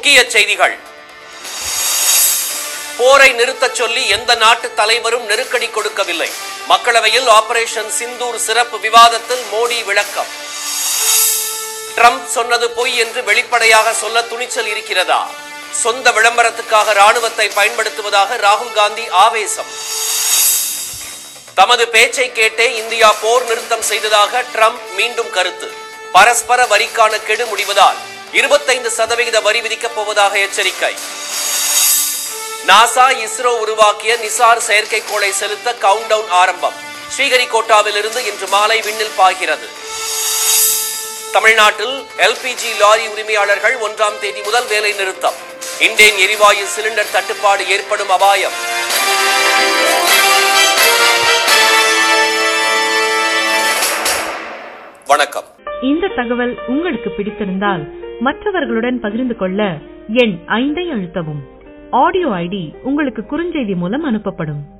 முக்கிய செய்திகள் போரை நிறுத்தச் சொல்லி எந்த நாட்டு தலைவரும் நெருக்கடி கொடுக்கவில்லை மக்களவையில் ஆபரேஷன் சிந்தூர் சிறப்பு விவாதத்தில் மோடி விளக்கம் ட்ரம்ப் சொன்னது பொய் என்று வெளிப்படையாக சொல்ல துணிச்சல் இருக்கிறதா சொந்த விளம்பரத்துக்காக ராணுவத்தை பயன்படுத்துவதாக ராகுல் காந்தி ஆவேசம் தமது பேச்சை கேட்டே இந்தியா போர் நிறுத்தம் செய்ததாக ட்ரம்ப் மீண்டும் கருத்து பரஸ்பர வரிக்கான கெடு முடிவதால் இருபத்தைந்து சதவிகித வரி விதிக்கப் போவதாக எச்சரிக்கை நாசா இஸ்ரோ உருவாக்கிய நிசார் செயற்கைக்கோளை செலுத்த கவுண்ட் டவுன் ஆரம்பம் ஸ்ரீஹரிகோட்டாவில் இருந்து இன்று மாலை விண்ணில் பாய்கிறது தமிழ்நாட்டில் எல்பிஜி லாரி உரிமையாளர்கள் ஒன்றாம் தேதி முதல் வேலை நிறுத்தம் இண்டேன் எரிவாயு சிலிண்டர் தட்டுப்பாடு ஏற்படும் அபாயம் வணக்கம் இந்த தகவல் உங்களுக்கு பிடித்திருந்தால் மற்றவர்களுடன் பகிர்ந்து கொள்ள எண் ஐந்தை அழுத்தவும் ஆடியோ ஐடி உங்களுக்கு குறுஞ்செய்தி மூலம் அனுப்பப்படும்